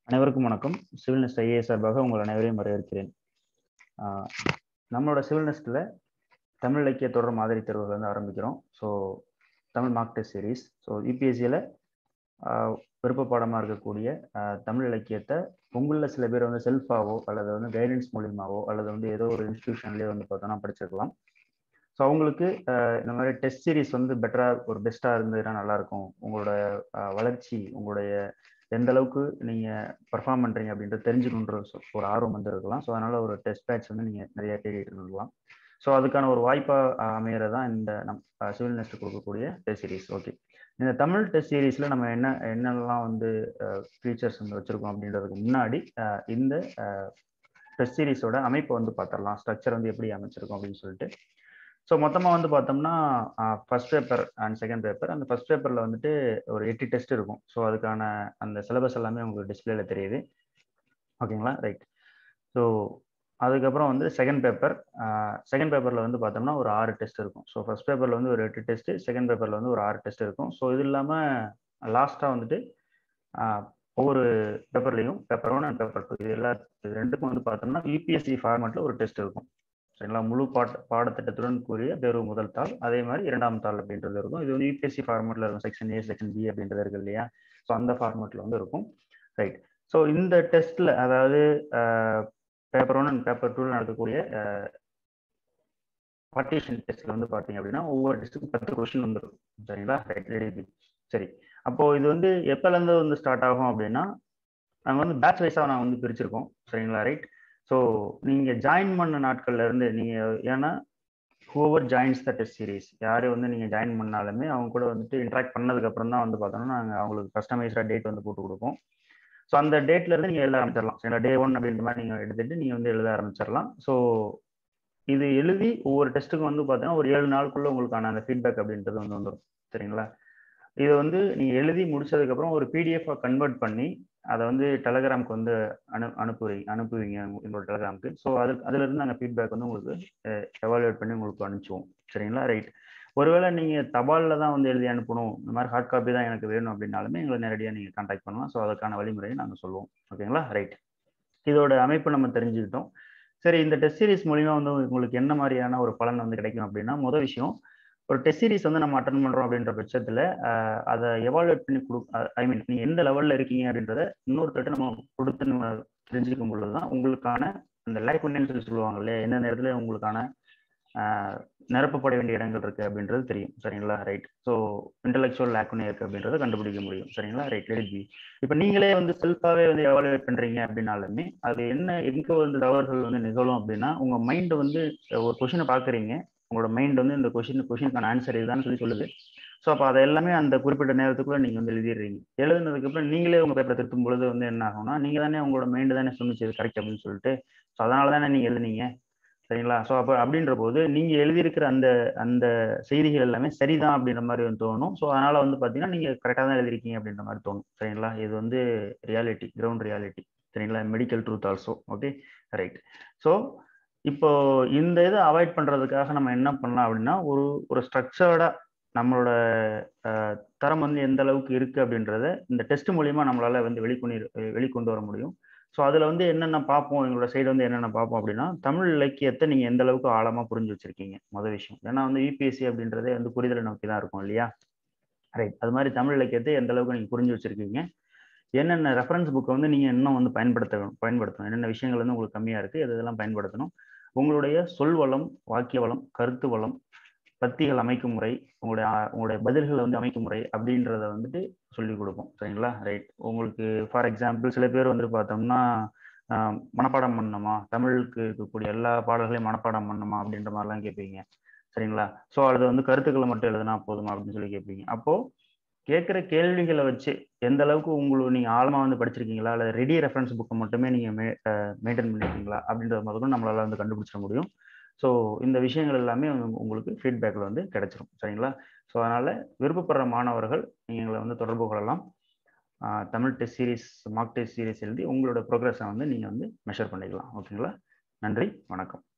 அனைவருக்கும் வணக்கம் civil next IA சார்பாக உங்கள் அனைவரையும் வரவேற்கிறேன் ஆஹ் நம்மளோட சிவில் நெஸ்ட்டில் தமிழ் இலக்கிய தொடர் மாதிரி தேர்வுகள் வந்து ஆரம்பிக்கிறோம் so Tamil mark test series so யூபிஎஸ்சியில் விருப்ப பாடமாக இருக்கக்கூடிய ஆஹ் தமிழ் இலக்கியத்தை உங்களில் சில பேர் வந்து செல்ஃபாவோ அல்லது வந்து கைடன்ஸ் மூலியமாவோ அல்லது வந்து ஏதோ ஒரு இன்ஸ்டியூஷன்லேயே வந்து பார்த்தோன்னா படிச்சிருக்கலாம் ஸோ அவங்களுக்கு ஆஹ் இந்த மாதிரி டெஸ்ட் சீரிஸ் வந்து பெட்டராக ஒரு பெஸ்ட்டாக இருந்ததுன்னா நல்லாயிருக்கும் உங்களோட ஆஹ் வளர்ச்சி உங்களுடைய எந்த அளவுக்கு நீங்கள் பர்ஃபார்ம் பண்ணுறீங்க அப்படின்றது தெரிஞ்சுக்கணுன்ற ஒரு ஆர்வம் வந்து இருக்கலாம் ஸோ அதனால் ஒரு டெஸ்ட் பேட்ச் வந்து நீங்கள் நிறைய தேடிட்டு இருக்கலாம் ஸோ அதுக்கான ஒரு வாய்ப்பாக அமைகிறது தான் இந்த நம் சிவில் நெஸ்ட் கொடுக்கக்கூடிய டெஸ்ட் சீரிஸ் ஓகே இந்த தமிழ் டெஸ்ட் சீரீஸில் நம்ம என்ன என்னெல்லாம் வந்து ஃபீச்சர்ஸ் வந்து வச்சுருக்கோம் அப்படின்றதுக்கு முன்னாடி இந்த டெஸ்ட் சீரீஸோட அமைப்பை வந்து பார்த்துடலாம் ஸ்ட்ரக்சர் வந்து எப்படி அமைச்சிருக்கோம் அப்படின்னு சொல்லிட்டு ஸோ மொத்தமாக வந்து பார்த்தோம்னா first paper and second paper அந்த ஃபர்ஸ்ட் பேப்பரில் வந்துட்டு ஒரு எட்டு டெஸ்ட் இருக்கும் ஸோ அதுக்கான அந்த சிலபஸ் எல்லாமே உங்களுக்கு டிஸ்பிளேல தெரியுது ஓகேங்களா ரைட் ஸோ அதுக்கப்புறம் வந்து செகண்ட் பேப்பர் செகண்ட் பேப்பரில் வந்து பார்த்தோம்னா ஒரு ஆறு டெஸ்ட் இருக்கும் ஸோ ஃபர்ஸ்ட் பேப்பரில் வந்து ஒரு எட்டு டெஸ்ட் செகண்ட் பேப்பரில் வந்து ஒரு ஆறு டெஸ்ட் இருக்கும் ஸோ இது இல்லாமல் லாஸ்ட்டாக வந்துட்டு ஒவ்வொரு பேப்பர்லையும் paper one and paper two இது எல்லா ரெண்டுக்கும் வந்து பார்த்தோம்னா யூபிஎஸ்சி ஃபார்மேட்டில் ஒரு டெஸ்ட் இருக்கும் சரிங்களா முழு பாட் பாடத்திட்டத்துடன் கூடிய தேர்வு முதல் தாள் அதே மாதிரி இரண்டாம் தாள் அப்படின்றது இருக்கும் இது வந்து யூபிஎஸ்சி ஃபார்மேட்டில் இருக்கும் செக்ஷன் ஏ செக்ஷன் பி அப்படின்றது இருக்கு இல்லையா ஸோ அந்த ஃபார்மேட்டில் வந்து இருக்கும் ரைட் ஸோ இந்த டெஸ்ட்டில் அதாவது பேப்பர் ஒன் அண்ட் பேப்பர் டூவில் நடக்கக்கூடிய பார்ட்டிஷன் டெஸ்ட்டில் வந்து பார்த்தீங்க அப்படின்னா ஒவ்வொரு டெஸ்ட்டுக்கும் பத்து கொஸ்டின் வந்துருக்கும் சரிங்களா ரைட் ரெடி சரி அப்போது இது வந்து எப்போலேருந்து வந்து ஸ்டார்ட் ஆகும் அப்படின்னா நாங்கள் வந்து பேட்ச் வைஸாக நாங்கள் வந்து பிரிச்சிருக்கோம் சரிங்களா ரைட் ஸோ நீங்கள் ஜாயின் பண்ண நாட்கள்ல இருந்து நீங்கள் ஏன்னா whoever joins the test series யார் வந்து நீங்கள் ஜாயின் பண்ணாலுமே அவங்க கூட வந்துட்டு இன்ட்ராக்ட் பண்ணதுக்கு அப்புறம் தான் வந்து பார்த்தோம்னா நாங்கள் அவங்களுக்கு கஸ்டமைஸ்டாக டேட் வந்து போட்டு கொடுப்போம் ஸோ அந்த டேட்ல இருந்து நீங்கள் எழுத ஆரம்பிச்சிடலாம் சரிங்களா டே ஒன் அப்படின்ற மாதிரி நீங்கள் எடுத்துட்டு நீங்கள் வந்து எழுத ஆரம்பிச்சிடலாம் ஸோ இது எழுதி ஒவ்வொரு டெஸ்ட்டுக்கும் வந்து பார்த்தீங்கன்னா ஒரு ஏழு நாளுக்குள்ள உங்களுக்கான அந்த ஃபீட்பேக் அப்படின்றது வந்து வந்துடும் சரிங்களா இது வந்து நீங்கள் எழுதி முடிச்சதுக்கப்புறம் ஒரு பிடிஎஃபாக கன்வெர்ட் பண்ணி அதை வந்து டெலகிராமுக்கு வந்து அனு அனுப்புவீங்க அனுப்புவீங்க எங்களோட டெலகிராமுக்கு ஸோ அது அதுலேருந்து நாங்கள் ஃபீட்பேக் வந்து உங்களுக்கு எவாலுவேட் பண்ணி உங்களுக்கு அனுப்பிச்சுவோம் சரிங்களா ரைட் ஒருவேளை நீங்கள் தபாலில் தான் வந்து எழுதி அனுப்பணும் இந்த மாதிரி ஹார்ட் காப்பி தான் எனக்கு வேணும் அப்படின்னாலுமே எங்களை நேரடியாக நீங்கள் கான்டாக்ட் பண்ணலாம் ஸோ அதுக்கான வழிமுறையை நாங்கள் சொல்லுவோம் ஓகேங்களா ரைட் இதோட அமைப்பு நம்ம தெரிஞ்சுக்கிட்டோம் சரி இந்த டெஸ்ட் சீரிஸ் மூலிமா வந்து உங்களுக்கு என்ன மாதிரியான ஒரு பலன் வந்து கிடைக்கும் அப்படின்னா முதல் விஷயம் ஒரு டெஸ்ட் சீரிஸ் வந்து நம்ம அட்டன் பண்ணுறோம் அப்படின்ற பட்சத்தில் அதை எவாலுவேட் பண்ணி கொடு ஐ மீன் நீங்கள் எந்த லெவலில் இருக்கீங்க அப்படின்றத இன்னொருத்தட்ட நம்ம கொடுத்து நம்ம தெரிஞ்சுக்கும் பொழுது தான் உங்களுக்கான அந்த லைஃப் சொல்லி சொல்லுவாங்க இல்லையா எந்த நேரத்தில் உங்களுக்கான நிரப்பப்பட வேண்டிய இடங்கள் இருக்கு அப்படின்றது தெரியும் சரிங்களா ரைட் ஸோ இன்டலெக்சுவல் லேக்குனே இருக்கு அப்படின்றத கண்டுபிடிக்க முடியும் சரிங்களா ரைட் லெட் பி இப்போ நீங்களே வந்து செல்ஃபாவே வந்து எவாலுவேட் பண்றீங்க அப்படின்னாலுமே அது என்ன எங்க வந்து தவறுகள் வந்து நிகழும் அப்படின்னா உங்க மைண்ட் வந்து ஒரு கொஷினை பாக்குறீங்க உங்களோட மைண்ட் வந்து இந்த கொஷின் கொஷினுக்கான ஆன்சர் இதுதான் சொல்லி சொல்லுது ஸோ அப்போ அதை எல்லாமே அந்த குறிப்பிட்ட நேரத்துக்குள்ள நீங்கள் வந்து எழுதிடுறீங்க எழுதுனதுக்கப்புறம் நீங்களே உங்கள் பேப்பரை திருத்தும் பொழுது வந்து என்ன ஆகும்னா நீங்கள் தானே உங்களோட மைண்டு தானே சொன்னிச்சு இது கரெக்ட் அப்படின்னு சொல்லிட்டு ஸோ அதனால தானே நீங்கள் எழுதுனீங்க சரிங்களா ஸோ அப்போ அப்படின்ற போது நீங்கள் எழுதியிருக்கிற அந்த அந்த செய்திகள் எல்லாமே சரிதான் அப்படின்ற மாதிரி வந்து தோணும் ஸோ அதனால் வந்து பார்த்தீங்கன்னா நீங்கள் கரெக்டாக தான் எழுதிருக்கீங்க அப்படின்ற மாதிரி தோணும் சரிங்களா இது வந்து ரியாலிட்டி கிரவுண்ட் ரியாலிட்டி சரிங்களா medical truth also okay right so இப்போ இந்த இதை அவாய்ட் பண்ணுறதுக்காக நம்ம என்ன பண்ணலாம் அப்படின்னா ஒரு ஒரு ஸ்ட்ரக்சர்டாக நம்மளோட தரம் வந்து எந்த அளவுக்கு இருக்குது அப்படின்றத இந்த டெஸ்ட் மூலிமா நம்மளால் வந்து வெளிக்கொண்டு வெளிக்கொண்டு வர முடியும் ஸோ அதில் வந்து என்னென்ன பார்ப்போம் எங்களோட சைடு வந்து என்னென்ன பார்ப்போம் அப்படின்னா தமிழ் இலக்கியத்தை நீங்கள் எந்த அளவுக்கு ஆழமாக புரிஞ்சு வச்சிருக்கீங்க முதல் விஷயம் ஏன்னா வந்து யூபிஎஸ்சி அப்படின்றதே வந்து புரிதலை நோக்கி தான் இருக்கும் இல்லையா ரைட் அது மாதிரி தமிழ் இலக்கியத்தை எந்த அளவுக்கு நீங்கள் புரிஞ்சு வச்சிருக்கீங்க என்னென்ன ரெஃபரன்ஸ் புக்கை வந்து நீங்கள் இன்னும் வந்து பயன்படுத்த பயன்படுத்தணும் என்னென்ன விஷயங்கள் வந்து உங்களுக்கு கம்மியாக இருக்குது எது இதெல்லாம் பயன்படுத்தணும் உங்களுடைய சொல் வளம் வாக்கிய வளம் கருத்து வளம் பத்திகள் அமைக்கும் முறை உங்களுடைய உங்களுடைய பதில்களை வந்து அமைக்கும் முறை அப்படின்றத வந்துட்டு சொல்லி கொடுப்போம் சரிங்களா ரைட் உங்களுக்கு ஃபார் எக்ஸாம்பிள் சில பேர் வந்துட்டு பார்த்தோம்னா மனப்பாடம் பண்ணணுமா தமிழுக்கு இருக்கக்கூடிய எல்லா பாடல்களையும் மனப்பாடம் பண்ணணுமா அப்படின்ற மாதிரிலாம் கேட்பீங்க சரிங்களா ஸோ அது வந்து கருத்துக்களை மட்டும் எழுதுனா போதுமா அப்படின்னு சொல்லி கேட்பீங்க அப்போ கேட்குற கேள்விகளை வச்சு எந்த அளவுக்கு உங்களுக்கு நீங்கள் ஆழமாக வந்து படிச்சிருக்கீங்களா அல்லது ரெடி ரெஃபரன்ஸ் புக்கை மட்டுமே நீங்கள் மே மெயின்டைன் பண்ணிருக்கீங்களா அப்படின்றத முதல்ல நம்மளால வந்து கண்டுபிடிச்சிட முடியும் ஸோ இந்த விஷயங்கள் எல்லாமே உங்களுக்கு ஃபீட்பேக்கில் வந்து கிடைச்சிரும் சரிங்களா ஸோ அதனால் விருப்பப்படுற மாணவர்கள் நீங்கள் எங்களை வந்து தொடர்பு கொள்ளலாம் Tamil test series mark test series எழுதி உங்களோட ப்ரோக்ரஸை வந்து நீங்கள் வந்து மெஷர் பண்ணிக்கலாம் ஓகேங்களா நன்றி வணக்கம்